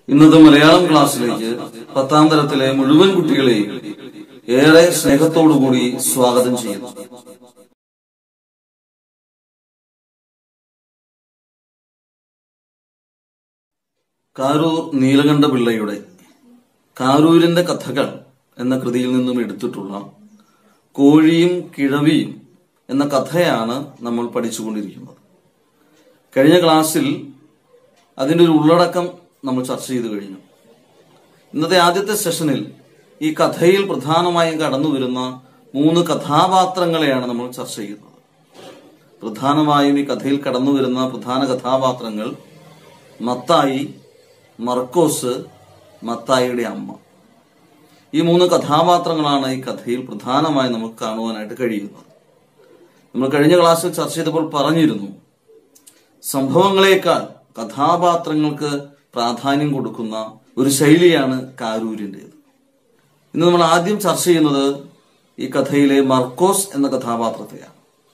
ഇന്നത്തെ മലയാളം ക്ലാസ്സിലേക്ക് പത്താം തരത്തിലെ മുഴുവൻ കുട്ടികളെയും ഏറെ സ്നേഹത്തോടുകൂടി സ്വാഗതം ചെയ്യുന്നു കാരൂർ നീലകണ്ഠ പിള്ളയുടെ കാരൂരിന്റെ കഥകൾ എന്ന കൃതിയിൽ നിന്നും എടുത്തിട്ടുള്ള കോഴിയും കിഴവിയും എന്ന കഥയാണ് നമ്മൾ പഠിച്ചുകൊണ്ടിരിക്കുന്നത് കഴിഞ്ഞ ക്ലാസ്സിൽ അതിന്റെ ഒരു ഉള്ളടക്കം നമ്മൾ ചർച്ച ചെയ്തു കഴിഞ്ഞു ഇന്നത്തെ ആദ്യത്തെ സെഷനിൽ ഈ കഥയിൽ പ്രധാനമായും കടന്നു വരുന്ന മൂന്ന് കഥാപാത്രങ്ങളെയാണ് നമ്മൾ ചർച്ച ചെയ്യുന്നത് പ്രധാനമായും ഈ കഥയിൽ കടന്നു വരുന്ന പ്രധാന കഥാപാത്രങ്ങൾ മത്തായി മർക്കോസ് മത്തായിയുടെ അമ്മ ഈ മൂന്ന് കഥാപാത്രങ്ങളാണ് ഈ കഥയിൽ പ്രധാനമായി നമുക്ക് കാണുവാനായിട്ട് കഴിയുന്നത് നമ്മൾ കഴിഞ്ഞ ക്ലാസ്സിൽ ചർച്ച ചെയ്തപ്പോൾ പറഞ്ഞിരുന്നു സംഭവങ്ങളെക്കാൾ കഥാപാത്രങ്ങൾക്ക് പ്രാധാന്യം കൊടുക്കുന്ന ഒരു ശൈലിയാണ് കാരൂരിൻ്റെത് ഇന്ന് നമ്മൾ ആദ്യം ചർച്ച ചെയ്യുന്നത് ഈ കഥയിലെ മർക്കോസ് എന്ന കഥാപാത്രത്തെയാണ്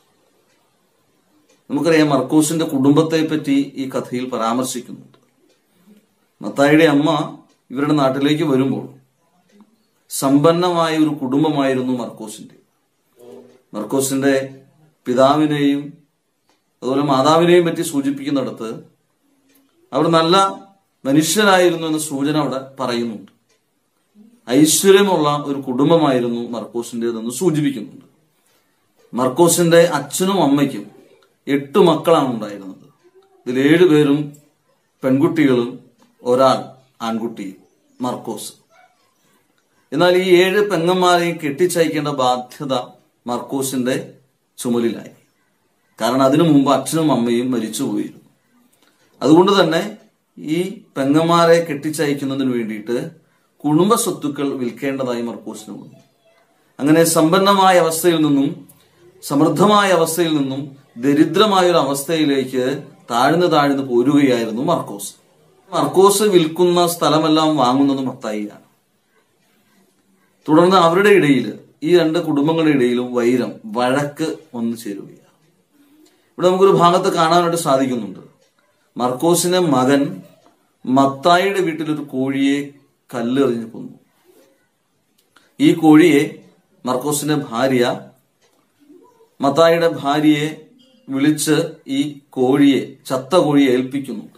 നമുക്കറിയാം മർക്കോസിന്റെ കുടുംബത്തെ പറ്റി ഈ കഥയിൽ പരാമർശിക്കുന്നുണ്ട് മത്തായിയുടെ അമ്മ ഇവരുടെ നാട്ടിലേക്ക് വരുമ്പോൾ സമ്പന്നമായ ഒരു കുടുംബമായിരുന്നു മർക്കോസിന്റെ മർക്കോസിന്റെ പിതാവിനെയും അതുപോലെ മാതാവിനെയും പറ്റി സൂചിപ്പിക്കുന്നിടത്ത് അവർ നല്ല മനുഷ്യരായിരുന്നു എന്ന സൂചന അവിടെ പറയുന്നുണ്ട് ഐശ്വര്യമുള്ള ഒരു കുടുംബമായിരുന്നു മർക്കോസിൻ്റെതെന്ന് സൂചിപ്പിക്കുന്നുണ്ട് മർക്കോസിന്റെ അച്ഛനും അമ്മയ്ക്കും എട്ട് മക്കളാണ് ഉണ്ടായിരുന്നത് ഇതിൽ ഏഴുപേരും പെൺകുട്ടികളും ഒരാൾ ആൺകുട്ടി മർക്കോസ് എന്നാൽ ഈ ഏഴ് പെങ്ങന്മാരെയും കെട്ടിച്ചയക്കേണ്ട ബാധ്യത മർക്കോസിന്റെ ചുമലിലായി കാരണം അതിനു മുമ്പ് അച്ഛനും അമ്മയും മരിച്ചുപോയിരുന്നു അതുകൊണ്ട് തന്നെ ഈ പെങ്ങന്മാരെ കെട്ടിച്ചയക്കുന്നതിന് വേണ്ടിയിട്ട് കുടുംബ സ്വത്തുക്കൾ വിൽക്കേണ്ടതായി മർക്കോസിന് വന്നു അങ്ങനെ സമ്പന്നമായ അവസ്ഥയിൽ നിന്നും സമൃദ്ധമായ അവസ്ഥയിൽ നിന്നും ദരിദ്രമായ ഒരു അവസ്ഥയിലേക്ക് താഴ്ന്നു താഴ്ന്നു പോരുകയായിരുന്നു മർക്കോസ് മർക്കോസ് വിൽക്കുന്ന സ്ഥലമെല്ലാം വാങ്ങുന്നത് മത്തായിയാണ് തുടർന്ന് അവരുടെ ഇടയിൽ ഈ രണ്ട് കുടുംബങ്ങളുടെ ഇടയിലും വൈരം വഴക്ക് വന്നു ചേരുകയാണ് ഇവിടെ നമുക്കൊരു ഭാഗത്ത് കാണാനായിട്ട് സാധിക്കുന്നുണ്ട് മർക്കോസിന്റെ മകൻ മത്തായിയുടെ വീട്ടിലൊരു കോഴിയെ കല്ലെറിഞ്ഞ് കൊന്നു ഈ കോഴിയെ മർക്കോസിന്റെ ഭാര്യ മത്തായിയുടെ ഭാര്യയെ വിളിച്ച് ഈ കോഴിയെ ചത്ത കോഴിയെ ഏൽപ്പിക്കുന്നുണ്ട്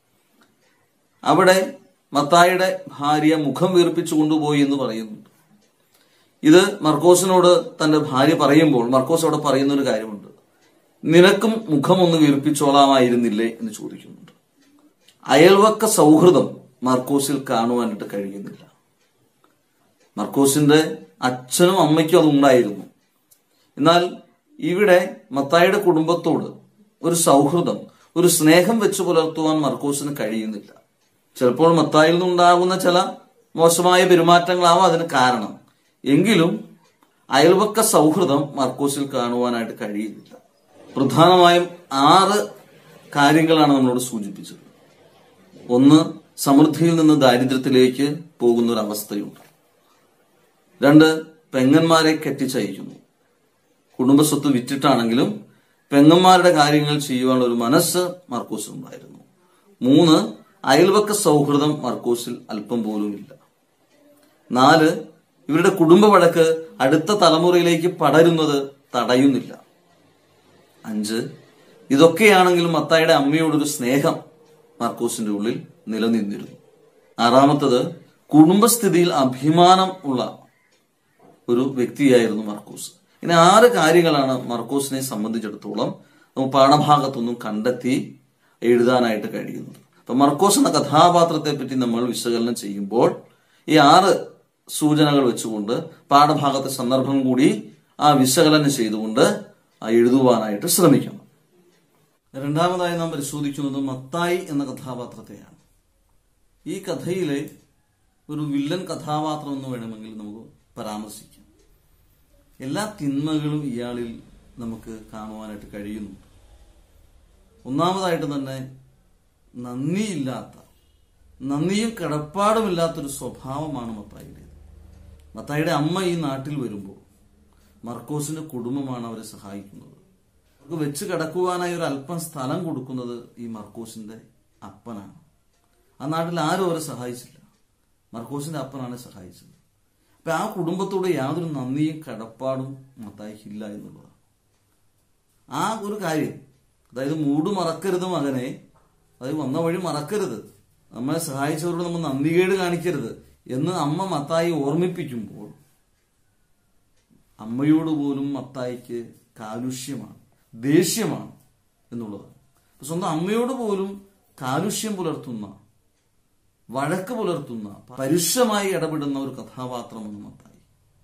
അവിടെ മത്തായിയുടെ ഭാര്യ മുഖം വീർപ്പിച്ചു കൊണ്ടുപോയി എന്ന് പറയുന്നുണ്ട് ഇത് മർക്കോസിനോട് തന്റെ ഭാര്യ പറയുമ്പോൾ മർക്കോസ് അവിടെ പറയുന്ന ഒരു കാര്യമുണ്ട് നിനക്കും മുഖം ഒന്ന് വീർപ്പിച്ചോളാമായിരുന്നില്ലേ എന്ന് ചോദിക്കുന്നുണ്ട് അയൽവക്ക സൗഹൃദം മർക്കോസിൽ കാണുവാനായിട്ട് കഴിയുന്നില്ല മർക്കോസിന്റെ അച്ഛനും അമ്മയ്ക്കും അത് ഉണ്ടായിരുന്നു എന്നാൽ ഇവിടെ മത്തായിയുടെ കുടുംബത്തോട് ഒരു സൗഹൃദം ഒരു സ്നേഹം വെച്ച് പുലർത്തുവാൻ മർക്കോസിന് കഴിയുന്നില്ല ചിലപ്പോൾ മത്തായിൽ നിന്നുണ്ടാകുന്ന ചില മോശമായ പെരുമാറ്റങ്ങളാവാം അതിന് കാരണം എങ്കിലും അയൽവക്ക സൗഹൃദം മർക്കോസിൽ കാണുവാനായിട്ട് കഴിയുന്നില്ല പ്രധാനമായും ആറ് കാര്യങ്ങളാണ് നമ്മളോട് സൂചിപ്പിച്ചത് ഒന്ന് സമൃദ്ധിയിൽ നിന്ന് ദാരിദ്ര്യത്തിലേക്ക് പോകുന്ന ഒരു അവസ്ഥയുണ്ട് രണ്ട് പെങ്ങന്മാരെ കെട്ടിച്ചയക്കുന്നു കുടുംബസ്വത്ത് വിറ്റിട്ടാണെങ്കിലും പെങ്ങന്മാരുടെ കാര്യങ്ങൾ ചെയ്യുവാനുള്ള ഒരു മനസ്സ് മർക്കോസിൽ ഉണ്ടായിരുന്നു മൂന്ന് അയൽവക്ക സൗഹൃദം മർക്കോസിൽ അല്പം പോലുമില്ല നാല് ഇവരുടെ കുടുംബ വഴക്ക് അടുത്ത തലമുറയിലേക്ക് പടരുന്നത് തടയുന്നില്ല അഞ്ച് ഇതൊക്കെയാണെങ്കിലും മത്തായിയുടെ അമ്മയോടൊരു സ്നേഹം മാർക്കോസിന്റെ ഉള്ളിൽ നിലനിന്നിരുന്നു ആറാമത്തത് കുടുംബസ്ഥിതിയിൽ അഭിമാനം ഉള്ള ഒരു വ്യക്തിയായിരുന്നു മാർക്കോസ് ഇനി ആറ് കാര്യങ്ങളാണ് മാർക്കോസിനെ സംബന്ധിച്ചിടത്തോളം നമുക്ക് പാഠഭാഗത്തൊന്നും കണ്ടെത്തി എഴുതാനായിട്ട് കഴിയുന്നത് അപ്പൊ മർക്കോസ് എന്ന കഥാപാത്രത്തെ പറ്റി നമ്മൾ വിശകലനം ചെയ്യുമ്പോൾ ഈ ആറ് സൂചനകൾ വെച്ചുകൊണ്ട് പാഠഭാഗത്തെ സന്ദർഭം കൂടി ആ വിശകലനം ചെയ്തുകൊണ്ട് എഴുതുവാനായിട്ട് ശ്രമിക്കണം രണ്ടാമതായി നാം പരിശോധിക്കുന്നത് മത്തായി എന്ന കഥാപാത്രത്തെയാണ് ഈ കഥയിലെ ഒരു വില്ലൻ കഥാപാത്രം എന്ന് വേണമെങ്കിൽ നമുക്ക് പരാമർശിക്കാം എല്ലാ തിന്മകളും ഇയാളിൽ നമുക്ക് കാണുവാനായിട്ട് കഴിയുന്നു ഒന്നാമതായിട്ട് തന്നെ നന്ദിയില്ലാത്ത നന്ദിയും കിടപ്പാടുമില്ലാത്തൊരു സ്വഭാവമാണ് മത്തായിയുടേത് മത്തായിയുടെ അമ്മ ഈ നാട്ടിൽ വരുമ്പോൾ മർക്കോസിന്റെ കുടുംബമാണ് അവരെ സഹായിക്കുന്നത് അവർക്ക് വെച്ച് കിടക്കുവാനായി ഒരു അല്പം സ്ഥലം കൊടുക്കുന്നത് ഈ മർക്കോസിന്റെ അപ്പനാണ് ആ നാട്ടിൽ ആരും അവരെ സഹായിച്ചില്ല മർക്കോസിന്റെ അപ്പനാണ് സഹായിച്ചത് അപ്പൊ ആ കുടുംബത്തോട് യാതൊരു നന്ദിയും കടപ്പാടും മത്തായിക്കില്ല എന്നുള്ളതാണ് ആ ഒരു കാര്യം അതായത് മൂട് മറക്കരുത് മകനെ അതായത് വന്ന വഴി മറക്കരുത് നമ്മളെ സഹായിച്ചവരോട് നമ്മൾ നന്ദികേട് കാണിക്കരുത് എന്ന് അമ്മ മത്തായി ഓർമ്മിപ്പിക്കുമ്പോൾ അമ്മയോട് പോലും മത്തായിക്ക് കാലുഷ്യമാണ് ദേഷ്യമാണ് എന്നുള്ളതാണ് അപ്പൊ സ്വന്തം അമ്മയോട് പോലും കാലുഷ്യം പുലർത്തുന്ന വഴക്ക് പുലർത്തുന്ന പരുഷമായി ഇടപെടുന്ന ഒരു കഥാപാത്രമാണ് മത്തായി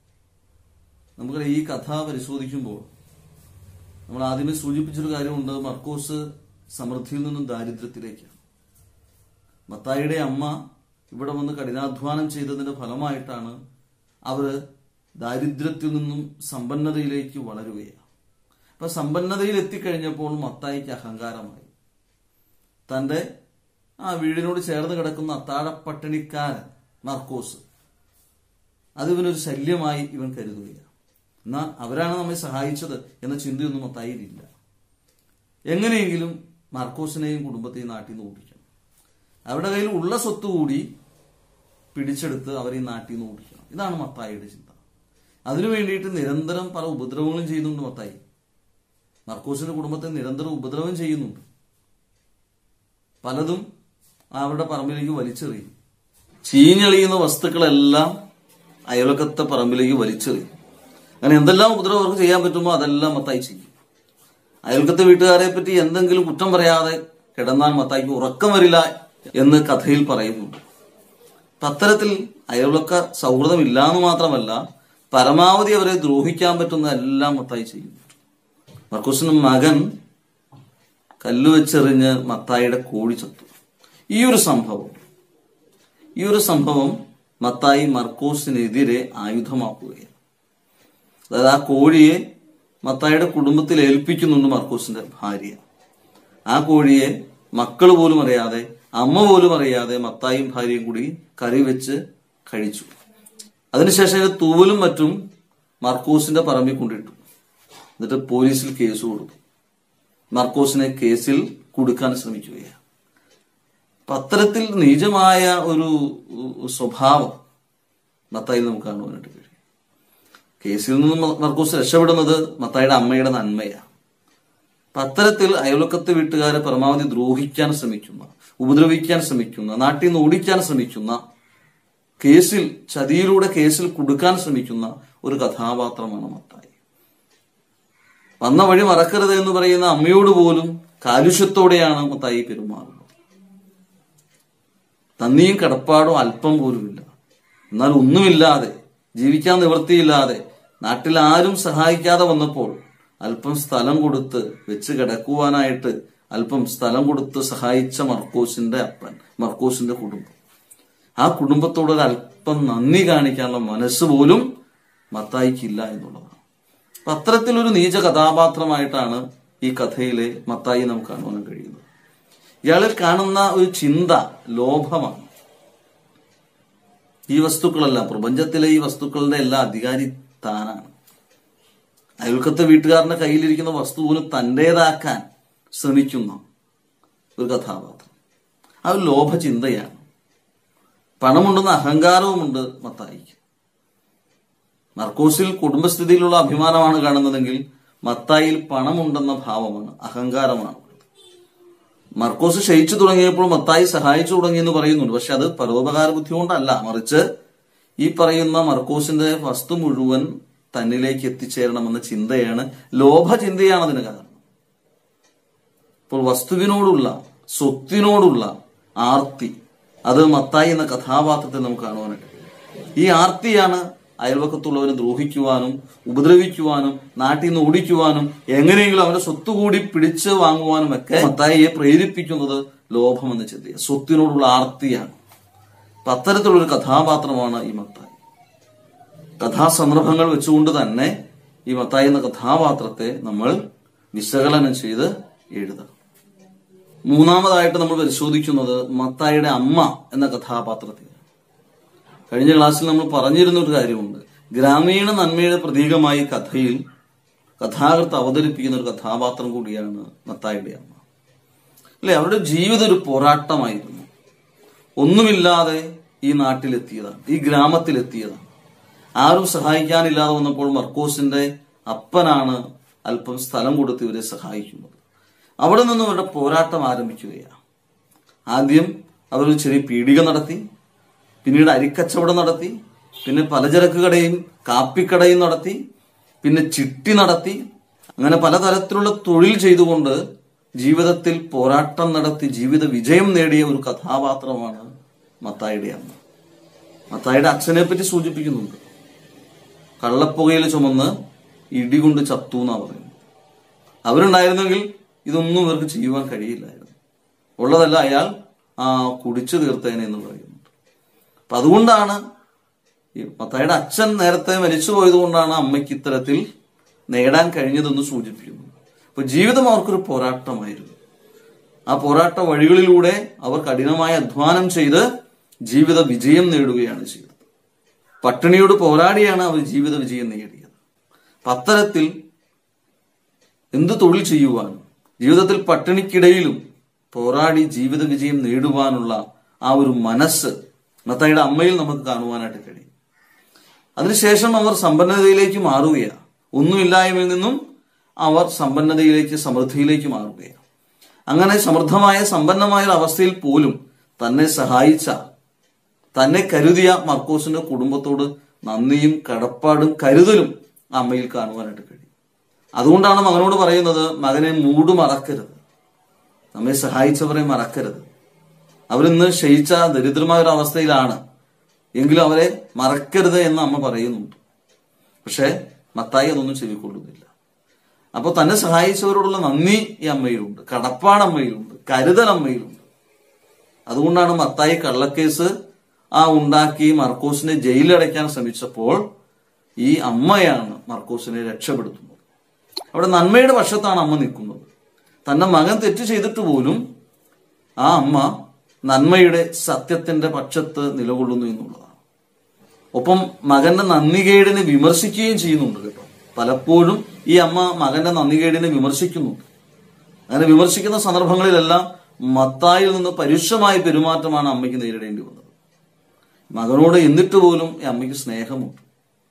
നമുക്ക് ഈ കഥ പരിശോധിക്കുമ്പോൾ നമ്മൾ ആദ്യമേ സൂചിപ്പിച്ചൊരു കാര്യമുണ്ട് മർക്കോസ് സമൃദ്ധിയിൽ നിന്നും ദാരിദ്ര്യത്തിലേക്കാണ് മത്തായിയുടെ അമ്മ ഇവിടെ വന്ന് കഠിനാധ്വാനം ചെയ്തതിന്റെ ഫലമായിട്ടാണ് അവര് ദാരിദ്ര്യത്തിൽ നിന്നും സമ്പന്നതയിലേക്ക് വളരുകയാണ് അപ്പൊ സമ്പന്നതയിൽ എത്തിക്കഴിഞ്ഞപ്പോൾ മത്തായിക്ക് അഹങ്കാരമായി തന്റെ ആ വീടിനോട് ചേർന്ന് കിടക്കുന്ന അത്താഴപ്പട്ടിണിക്കാരൻ മർക്കോസ് അത് ഇവനൊരു ശല്യമായി ഇവൻ കരുതുകയാണ് എന്നാൽ അവരാണ് നമ്മെ സഹായിച്ചത് എന്ന ചിന്തയൊന്നും മത്തായിലില്ല എങ്ങനെയെങ്കിലും മാർക്കോസിനെയും കുടുംബത്തെയും നാട്ടിൽ നിന്ന് ഓടിക്കണം അവരുടെ കയ്യിൽ ഉള്ള സ്വത്ത് കൂടി പിടിച്ചെടുത്ത് അവരെ ഈ നാട്ടിൽ നിന്ന് ഓടിക്കണം ഇതാണ് മത്തായിയുടെ ചിന്ത അതിനു വേണ്ടിയിട്ട് നിരന്തരം പല ഉപദ്രവങ്ങളും ചെയ്യുന്നുണ്ട് മത്തായി മർക്കോസിന്റെ കുടുംബത്തെ നിരന്തരം ഉപദ്രവം ചെയ്യുന്നുണ്ട് പലതും അവരുടെ പറമ്പിലേക്ക് വലിച്ചെറിയും ചീഞ്ഞെളിയുന്ന വസ്തുക്കളെല്ലാം അയൽവക്കത്തെ പറമ്പിലേക്ക് വലിച്ചെറിയും അങ്ങനെ എന്തെല്ലാം ഉപദ്രവം അവർക്ക് ചെയ്യാൻ പറ്റുമോ അതെല്ലാം മത്തായി ചെയ്യും അയൽക്കത്തെ വീട്ടുകാരെ പറ്റി എന്തെങ്കിലും കുറ്റം പറയാതെ കിടന്നാൽ മത്തായിക്ക് ഉറക്കം വരില്ല എന്ന് കഥയിൽ പറയുന്നുണ്ട് അപ്പൊ അത്തരത്തിൽ അയൽവക്ക സൗഹൃദം ഇല്ലാന്ന് മാത്രമല്ല പരമാവധി അവരെ ദ്രോഹിക്കാൻ പറ്റുന്ന എല്ലാം മത്തായി ചെയ്യുന്നുണ്ട് മർക്കോസിന് മകൻ കല്ല് വെച്ചെറിഞ്ഞ് മത്തായിയുടെ കോഴി ചത്തു ഈ ഒരു സംഭവം ഈ ഒരു സംഭവം മത്തായി മർക്കോസിനെതിരെ ആയുധമാക്കുകയാണ് അതായത് ആ കോഴിയെ മത്തായിയുടെ കുടുംബത്തിൽ ഏൽപ്പിക്കുന്നുണ്ട് മർക്കോസിന്റെ ഭാര്യ ആ കോഴിയെ മക്കൾ പോലും അറിയാതെ അമ്മ പോലും അറിയാതെ മത്തായും ഭാര്യയും കൂടി കറി വെച്ച് കഴിച്ചു അതിനുശേഷം അതിന്റെ തൂവലും മറ്റും മർക്കോസിന്റെ പറമ്പിൽ കൊണ്ടിട്ടു എന്നിട്ട് പോലീസിൽ കേസ് കൊടുത്തു മർക്കോസിനെ കേസിൽ കൊടുക്കാൻ ശ്രമിക്കുകയാണ് അപ്പൊ അത്തരത്തിൽ നിജമായ ഒരു സ്വഭാവം മത്തായിൽ നമുക്ക് കാണുവാനായിട്ട് കഴിയും കേസിൽ നിന്നും മർക്കോസ് രക്ഷപ്പെടുന്നത് മത്തായിയുടെ അമ്മയുടെ നന്മയാണ് അപ്പൊ അത്തരത്തിൽ അയൽവക്കത്തെ വീട്ടുകാരെ പരമാവധി ദ്രോഹിക്കാൻ ശ്രമിക്കുന്ന ഉപദ്രവിക്കാൻ ശ്രമിക്കുന്ന നാട്ടിൽ നിന്ന് ഓടിക്കാൻ ശ്രമിക്കുന്ന കേസിൽ ചതിയിലൂടെ കേസിൽ കൊടുക്കാൻ ശ്രമിക്കുന്ന ഒരു കഥാപാത്രമാണ് മത്തായി വന്ന വഴി മറക്കരുത് എന്ന് പറയുന്ന അമ്മയോട് പോലും കാലുഷ്യത്തോടെയാണ് മത്തായി പെരുമാറുന്നത് തന്നിയും കടപ്പാടും അല്പം പോലുമില്ല എന്നാൽ ഒന്നുമില്ലാതെ ജീവിക്കാൻ നിവൃത്തിയില്ലാതെ നാട്ടിൽ ആരും സഹായിക്കാതെ വന്നപ്പോൾ അല്പം സ്ഥലം കൊടുത്ത് വെച്ച് കിടക്കുവാനായിട്ട് അല്പം സ്ഥലം കൊടുത്ത് സഹായിച്ച മർക്കോസിന്റെ അപ്പൻ മർക്കോസിന്റെ കുടുംബം ആ കുടുംബത്തോട് ഒരു അല്പം നന്ദി കാണിക്കാനുള്ള മനസ്സ് പോലും മത്തായിക്കില്ല എന്നുള്ളതാണ് അപ്പൊ അത്തരത്തിലൊരു നീച കഥാപാത്രമായിട്ടാണ് ഈ കഥയിലെ മത്തായി നമുക്ക് കാണുവാൻ കഴിയുന്നത് ഇയാളിൽ കാണുന്ന ഒരു ചിന്ത ലോഭമാണ് ഈ വസ്തുക്കളെല്ലാം പ്രപഞ്ചത്തിലെ ഈ വസ്തുക്കളുടെ എല്ലാം അധികാരി താനാണ് അയൽക്കത്തെ വീട്ടുകാരന്റെ കയ്യിലിരിക്കുന്ന വസ്തു പോലും തന്റേതാക്കാൻ ശ്രമിക്കുന്ന ഒരു കഥാപാത്രം ആ ഒരു ലോഭചിന്തയാണ് പണമുണ്ടെന്ന അഹങ്കാരവുമുണ്ട് മത്തായിക്ക് മർക്കോസിൽ കുടുംബസ്ഥിതിയിലുള്ള അഭിമാനമാണ് കാണുന്നതെങ്കിൽ മത്തായിൽ പണമുണ്ടെന്ന ഭാവമാണ് അഹങ്കാരമാണ് മർക്കോസ് ക്ഷയിച്ചു തുടങ്ങിയപ്പോൾ മത്തായി സഹായിച്ചു തുടങ്ങി എന്ന് പറയുന്നുണ്ട് പക്ഷെ അത് പരോപകാര ബുദ്ധി കൊണ്ടല്ല മറിച്ച് ഈ പറയുന്ന മർക്കോസിന്റെ വസ്തു മുഴുവൻ തന്നിലേക്ക് എത്തിച്ചേരണമെന്ന ചിന്തയാണ് ലോഭചിന്തയാണ് അതിന് കാരണം ഇപ്പോൾ വസ്തുവിനോടുള്ള സ്വത്തിനോടുള്ള ആർത്തി അത് മത്തായി എന്ന കഥാപാത്രത്തെ നമുക്ക് കാണുവാനായിട്ട് ഈ ആർത്തിയാണ് അയൽവക്കത്തുള്ളവരെ ദ്രോഹിക്കുവാനും ഉപദ്രവിക്കുവാനും നാട്ടിൽ നിന്ന് ഓടിക്കുവാനും എങ്ങനെയെങ്കിലും അവന്റെ സ്വത്ത് കൂടി പിടിച്ച് വാങ്ങുവാനും ഒക്കെ മത്തായിയെ പ്രേരിപ്പിക്കുന്നത് ലോഭമെന്ന ചിന്തയ സ്വത്തിനോടുള്ള ആർത്തിയാണ് അപ്പൊ അത്തരത്തിലുള്ള ഒരു കഥാപാത്രമാണ് ഈ മത്തായി കഥാസന്ദർഭങ്ങൾ വെച്ചുകൊണ്ട് തന്നെ ഈ മത്തായി എന്ന കഥാപാത്രത്തെ നമ്മൾ വിശകലനം ചെയ്ത് എഴുതണം മൂന്നാമതായിട്ട് നമ്മൾ പരിശോധിക്കുന്നത് മത്തായിയുടെ അമ്മ എന്ന കഥാപാത്രത്തെ കഴിഞ്ഞ ക്ലാസ്സിൽ നമ്മൾ പറഞ്ഞിരുന്ന ഒരു കാര്യമുണ്ട് ഗ്രാമീണ നന്മയുടെ പ്രതീകമായി കഥയിൽ കഥാകൃത്ത് അവതരിപ്പിക്കുന്ന ഒരു കഥാപാത്രം കൂടിയാണ് മത്തായിയുടെ അമ്മ അല്ലെ അവരുടെ ജീവിതം ഒരു പോരാട്ടമായിരുന്നു ഒന്നുമില്ലാതെ ഈ നാട്ടിലെത്തിയതാണ് ഈ ഗ്രാമത്തിലെത്തിയതാണ് ആരും സഹായിക്കാനില്ലാതെ വന്നപ്പോൾ മർക്കോസിന്റെ അപ്പനാണ് അല്പം സ്ഥലം കൊടുത്ത് ഇവരെ സഹായിക്കുന്നത് അവിടെ നിന്നും ഇവരുടെ പോരാട്ടം ആരംഭിക്കുകയാണ് ആദ്യം അവരൊരു ചെറിയ പീടിക നടത്തി പിന്നീട് അരിക്കച്ചവടം നടത്തി പിന്നെ പലചരക്ക് കടയും കാപ്പിക്കടയും നടത്തി പിന്നെ ചിട്ടി നടത്തി അങ്ങനെ പലതരത്തിലുള്ള തൊഴിൽ ചെയ്തുകൊണ്ട് ജീവിതത്തിൽ പോരാട്ടം നടത്തി ജീവിത വിജയം നേടിയ ഒരു കഥാപാത്രമാണ് മത്തായിയുടെ അമ്മ മത്തായിയുടെ അച്ഛനെ പറ്റി സൂചിപ്പിക്കുന്നുണ്ട് കള്ളപ്പുകയിൽ ചുമന്ന് ഇടികൊണ്ട് ചത്തു എന്നാ പറയുന്നത് അവരുണ്ടായിരുന്നെങ്കിൽ ഇതൊന്നും ഇവർക്ക് ചെയ്യുവാൻ കഴിയില്ലായിരുന്നു ഉള്ളതല്ല അയാൾ ആ കുടിച്ചു തീർത്തേനെ എന്ന് പറയുന്നുണ്ട് അപ്പൊ അതുകൊണ്ടാണ് ഈ മത്തായിയുടെ അച്ഛൻ നേരത്തെ മരിച്ചു പോയത് കൊണ്ടാണ് അമ്മയ്ക്ക് ഇത്തരത്തിൽ നേടാൻ കഴിഞ്ഞതെന്ന് സൂചിപ്പിക്കുന്നു അപ്പൊ ജീവിതം അവർക്കൊരു പോരാട്ടമായിരുന്നു ആ പോരാട്ട വഴികളിലൂടെ അവർ കഠിനമായ അധ്വാനം ചെയ്ത് ജീവിത വിജയം നേടുകയാണ് ചെയ്തത് പട്ടിണിയോട് പോരാടിയാണ് അവർ ജീവിത വിജയം നേടിയത് അപ്പൊ അത്തരത്തിൽ എന്ത് തൊഴിൽ ചെയ്യുവാനും ജീവിതത്തിൽ പട്ടിണിക്കിടയിലും പോരാടി ജീവിത വിജയം നേടുവാനുള്ള ആ ഒരു മനസ്സ് മത്തായിയുടെ അമ്മയിൽ നമുക്ക് കാണുവാനായിട്ട് കഴിയും അതിനുശേഷം അവർ സമ്പന്നതയിലേക്ക് മാറുകയാണ് ഒന്നുമില്ലായ്മയിൽ നിന്നും അവർ സമ്പന്നതയിലേക്ക് സമൃദ്ധിയിലേക്ക് മാറുകയാണ് അങ്ങനെ സമൃദ്ധമായ സമ്പന്നമായ ഒരു അവസ്ഥയിൽ പോലും തന്നെ സഹായിച്ച തന്നെ കരുതിയ മർക്കോസിന്റെ കുടുംബത്തോട് നന്ദിയും കടപ്പാടും കരുതലും ആ അമ്മയിൽ കാണുവാനായിട്ട് കഴിയും അതുകൊണ്ടാണ് മകനോട് പറയുന്നത് മകനെ മൂട് മറക്കരുത് നമ്മെ സഹായിച്ചവരെ മറക്കരുത് അവരിന്ന് ക്ഷയിച്ച ദരിദ്രമായ ഒരു അവസ്ഥയിലാണ് എങ്കിലും അവരെ മറക്കരുത് എന്ന് അമ്മ പറയുന്നുണ്ട് പക്ഷെ മത്തായി അതൊന്നും ചെവിക്കൊള്ളുന്നില്ല അപ്പോൾ തന്നെ സഹായിച്ചവരോടുള്ള നന്ദി ഈ അമ്മയിലുണ്ട് കടപ്പാട് അമ്മയിലുണ്ട് കരുതൽ അമ്മയിലുണ്ട് അതുകൊണ്ടാണ് മത്തായി കള്ളക്കേസ് ആ ഉണ്ടാക്കി മർക്കോസിനെ ജയിലിലടയ്ക്കാൻ ശ്രമിച്ചപ്പോൾ ഈ അമ്മയാണ് മർക്കോസിനെ രക്ഷപ്പെടുത്തുന്നത് അവിടെ നന്മയുടെ പക്ഷത്താണ് അമ്മ നിൽക്കുന്നത് തന്റെ മകൻ തെറ്റ് ചെയ്തിട്ട് പോലും ആ അമ്മ നന്മയുടെ സത്യത്തിന്റെ പക്ഷത്ത് നിലകൊള്ളുന്നു എന്നുള്ളതാണ് ഒപ്പം മകന്റെ നന്ദികേടിനെ വിമർശിക്കുകയും ചെയ്യുന്നുണ്ട് കേട്ടോ പലപ്പോഴും ഈ അമ്മ മകന്റെ നന്ദികേടിനെ വിമർശിക്കുന്നുണ്ട് അങ്ങനെ വിമർശിക്കുന്ന സന്ദർഭങ്ങളിലെല്ലാം മത്തായിൽ നിന്ന് പരുഷമായ പെരുമാറ്റമാണ് അമ്മയ്ക്ക് നേരിടേണ്ടി വന്നത് മകനോട് എന്നിട്ട് പോലും ഈ അമ്മയ്ക്ക് സ്നേഹമുണ്ട്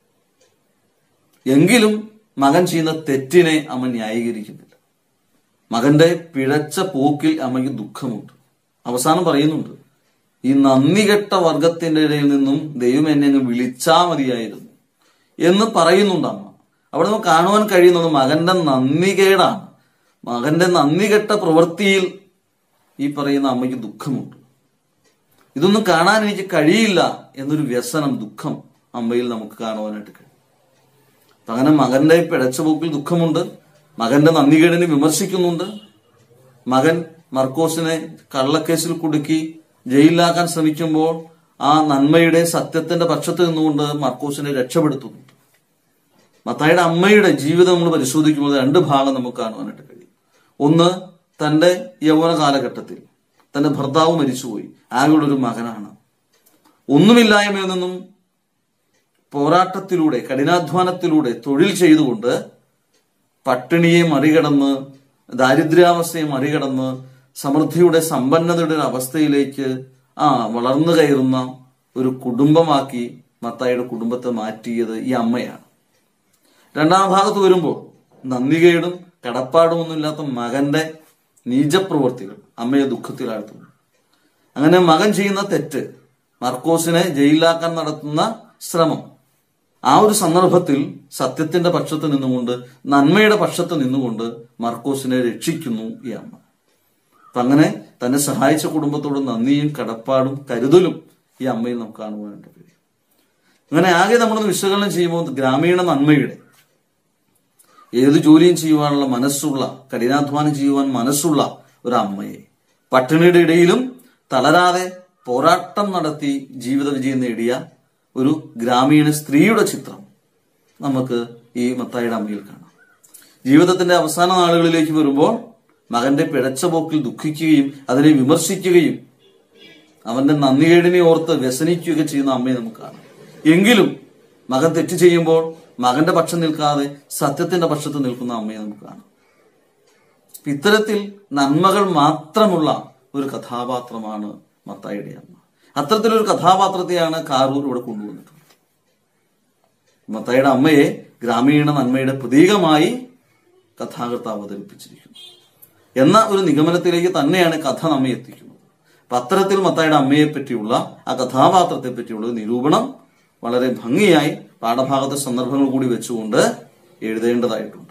എങ്കിലും മകൻ ചെയ്യുന്ന തെറ്റിനെ അമ്മ ന്യായീകരിക്കുന്നില്ല മകന്റെ പിഴച്ച പോക്കിൽ അമ്മയ്ക്ക് ദുഃഖമുണ്ട് അവസാനം പറയുന്നുണ്ട് ഈ നന്ദികെട്ട വർഗത്തിന്റെ ഇടയിൽ നിന്നും ദൈവം എന്നെ അങ്ങ് വിളിച്ചാ മതിയായിരുന്നു എന്ന് പറയുന്നുണ്ട് അമ്മ അവിടെ നമുക്ക് കാണുവാൻ കഴിയുന്നത് മകന്റെ നന്ദികേടാണ് മകന്റെ നന്ദികെട്ട പ്രവൃത്തിയിൽ ഈ പറയുന്ന അമ്മയ്ക്ക് ദുഃഖമുണ്ട് ഇതൊന്നും കാണാൻ എനിക്ക് കഴിയില്ല എന്നൊരു വ്യസനം ദുഃഖം അമ്മയിൽ നമുക്ക് കാണുവാനായിട്ട് കഴിയും അപ്പൊ അങ്ങനെ മകന്റെ പിഴച്ച പോക്കിൽ ദുഃഖമുണ്ട് മകന്റെ നന്ദികേടിനെ വിമർശിക്കുന്നുണ്ട് മകൻ മർക്കോസിനെ കള്ളക്കേസിൽ കുടുക്കി ജയിലിലാക്കാൻ ശ്രമിക്കുമ്പോൾ ആ നന്മയുടെ സത്യത്തിന്റെ പക്ഷത്ത് നിന്നുകൊണ്ട് മർക്കോസിനെ രക്ഷപ്പെടുത്തുന്നുണ്ട് മത്തായിയുടെ അമ്മയുടെ ജീവിതം നമ്മൾ പരിശോധിക്കുമ്പോൾ രണ്ട് ഭാഗം നമുക്ക് കാണുവാനായിട്ട് കഴിയും ഒന്ന് തന്റെ യൗവന കാലഘട്ടത്തിൽ തന്റെ ഭർത്താവ് മരിച്ചുപോയി ആകെയുള്ള ഒരു മകനാണ് ഒന്നുമില്ലായ്മയിൽ നിന്നും പോരാട്ടത്തിലൂടെ കഠിനാധ്വാനത്തിലൂടെ തൊഴിൽ ചെയ്തുകൊണ്ട് പട്ടിണിയെ മറികടന്ന് ദാരിദ്ര്യാവസ്ഥയെ മറികടന്ന് സമൃദ്ധിയുടെ സമ്പന്നതയുടെ ഒരു അവസ്ഥയിലേക്ക് ആ വളർന്നു കയറുന്ന ഒരു കുടുംബമാക്കി മത്തായിയുടെ കുടുംബത്തെ മാറ്റിയത് ഈ അമ്മയാണ് രണ്ടാം ഭാഗത്ത് വരുമ്പോൾ നന്ദികേടും കടപ്പാടുമൊന്നുമില്ലാത്ത മകന്റെ നീചപ്രവൃത്തികൾ അമ്മയെ ദുഃഖത്തിലാഴ്ത്തുന്നു അങ്ങനെ മകൻ ചെയ്യുന്ന തെറ്റ് മർക്കോസിനെ ജയിലിലാക്കാൻ നടത്തുന്ന ശ്രമം ആ ഒരു സന്ദർഭത്തിൽ സത്യത്തിന്റെ പക്ഷത്ത് നിന്നുകൊണ്ട് നന്മയുടെ പക്ഷത്ത് നിന്നുകൊണ്ട് മർക്കോസിനെ രക്ഷിക്കുന്നു ഈ അമ്മ അപ്പൊ അങ്ങനെ തന്നെ സഹായിച്ച കുടുംബത്തോട് നന്ദിയും കടപ്പാടും കരുതലും ഈ അമ്മയിൽ നമുക്ക് കാണുവാനായിട്ട് കഴിയും അങ്ങനെ ആകെ നമ്മളൊന്ന് വിശകലനം ചെയ്യുമ്പോൾ ഗ്രാമീണ നന്മയുടെ ഏത് ജോലിയും ചെയ്യുവാനുള്ള മനസ്സുള്ള കഠിനാധ്വാനം ചെയ്യുവാൻ മനസ്സുള്ള ഒരു അമ്മയെ പട്ടിണിയുടെ ഇടയിലും തളരാതെ പോരാട്ടം നടത്തി ജീവിത വിജയം നേടിയ ഒരു ഗ്രാമീണ സ്ത്രീയുടെ ചിത്രം നമുക്ക് ഈ മത്തായിയുടെ അമ്മയിൽ കാണാം ജീവിതത്തിന്റെ അവസാന നാളുകളിലേക്ക് വരുമ്പോൾ മകന്റെ പിഴച്ച പോക്കിൽ ദുഃഖിക്കുകയും അതിനെ വിമർശിക്കുകയും അവന്റെ നന്ദികേടിനെ ഓർത്ത് വ്യസനിക്കുകയൊക്കെ ചെയ്യുന്ന അമ്മയെ നമുക്ക് കാണാം എങ്കിലും മകൻ തെറ്റ് ചെയ്യുമ്പോൾ മകന്റെ പക്ഷം നിൽക്കാതെ സത്യത്തിന്റെ പക്ഷത്ത് നിൽക്കുന്ന അമ്മയെ നമുക്ക് കാണാം ഇത്തരത്തിൽ നന്മകൾ മാത്രമുള്ള ഒരു കഥാപാത്രമാണ് മത്തായിയുടെ അമ്മ അത്തരത്തിലൊരു കഥാപാത്രത്തെയാണ് കാറൂർ ഇവിടെ കൊണ്ടുവന്നിട്ടുള്ളത് മത്തായിയുടെ അമ്മയെ ഗ്രാമീണ നന്മയുടെ പ്രതീകമായി കഥാകൃത്ത് അവതരിപ്പിച്ചിരിക്കുന്നു എന്ന ഒരു നിഗമനത്തിലേക്ക് തന്നെയാണ് കഥ നമ്മെ എത്തിക്കുന്നത് അപ്പൊ അത്തരത്തിൽ മത്തായിയുടെ അമ്മയെ പറ്റിയുള്ള ആ കഥാപാത്രത്തെ പറ്റിയുള്ള ഒരു നിരൂപണം വളരെ ഭംഗിയായി പാഠഭാഗത്തെ സന്ദർഭങ്ങൾ കൂടി വെച്ചുകൊണ്ട് എഴുതേണ്ടതായിട്ടുണ്ട്